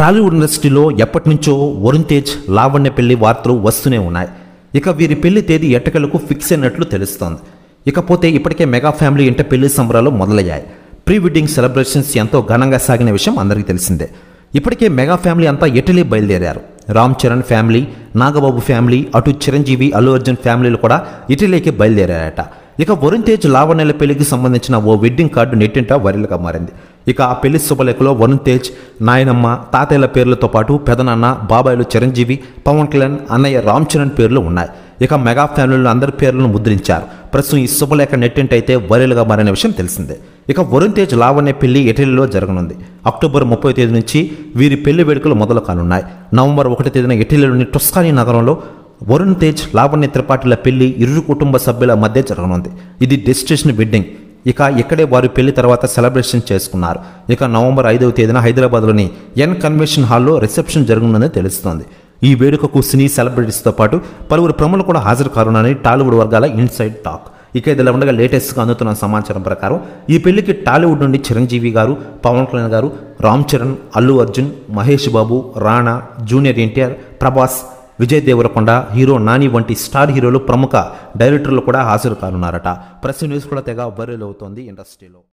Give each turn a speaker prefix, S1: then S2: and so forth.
S1: టాలీవుడ్ ఇండస్ట్రీలో ఎప్పటి నుంచో వరుణ్ తేజ్ లావణ్య పెళ్లి వార్తలు వస్తూనే ఉన్నాయి ఇక వీరి పెళ్లి తేదీ ఎట్టకలకు ఫిక్స్ అయినట్లు తెలుస్తోంది ఇకపోతే ఇప్పటికే మెగా ఫ్యామిలీ ఇంట పెళ్లి సంబరాలు మొదలయ్యాయి ప్రీ వెడ్డింగ్ సెలబ్రేషన్స్ ఎంతో ఘనంగా సాగిన విషయం అందరికీ తెలిసిందే ఇప్పటికే మెగా ఫ్యామిలీ అంతా ఇటలీ బయలుదేరారు రామ్ చరణ్ ఫ్యామిలీ నాగబాబు ఫ్యామిలీ అటు చిరంజీవి అల్లు అర్జున్ ఫ్యామిలీలు కూడా ఇటలీకి బయలుదేరారట ఇక వరుణ్ తేజ్ లావణ్యల పెళ్లికి సంబంధించిన ఓ వెడ్డింగ్ కార్డు నెట్టింట వైరల్గా మారింది ఇక ఆ పెళ్లి శుభలేఖలో వరుణ్ తేజ్ నాయనమ్మ తాతయ్యల పేర్లతో పాటు పెదనాన్న బాబాయిలు చిరంజీవి పవన్ కళ్యాణ్ అన్నయ్య రామ్ చరణ్ పేర్లు ఉన్నాయి ఇక మెగా ఫ్యామిలీలో అందరి పేర్లను ముద్రించారు ప్రస్తుతం ఈ శుభలేఖ నెట్టింట అయితే వైరల్గా మారిన విషయం తెలిసిందే ఇక వరుణ్ తేజ్ లావణ్య పెళ్లి ఇటలీలో జరగనుంది అక్టోబర్ ముప్పై తేదీ నుంచి వీరి పెళ్లి వేడుకలు మొదలు కానున్నాయి నవంబర్ ఒకటి తేదీన ఇటలీలోని టొస్కానీ నగరంలో వరుణ్ తేజ్ లావణ్య త్రిపాఠిల పెళ్లి ఇరు కుటుంబ సభ్యుల మధ్య జరగనుంది ఇది డెస్టినేషన్ వెడ్డింగ్ ఇక ఇక్కడే వారి పెళ్లి తర్వాత సెలబ్రేషన్ చేసుకున్నారు ఇక నవంబర్ ఐదవ తేదీన హైదరాబాద్లోని ఎన్ కన్వెన్షన్ హాల్లో రిసెప్షన్ జరగనుందని తెలుస్తోంది ఈ వేడుకకు సినీ సెలబ్రిటీస్తో పాటు పలువురు ప్రముఖులు కూడా హాజరు కానున్నారని టాలీవుడ్ వర్గాల ఇన్సైడ్ టాక్ ఇక ఇదిలా ఉండగా లేటెస్ట్గా అందుతున్న సమాచారం ప్రకారం ఈ పెళ్లికి టాలీవుడ్ నుండి చిరంజీవి గారు పవన్ కళ్యాణ్ గారు Ram Charan Allu Arjun Mahesh Babu Rana junior NTR Prabhas Vijay Deverakonda hero Nani వంటి స్టార్ హీరోలు ప్రముఖ డైరెక్టర్లు కూడా హాజరు కానున్నారట ప్రెస్ న్యూస్ కూడా తెగ వైరల్ అవుతోంది ఇండస్ట్రీలో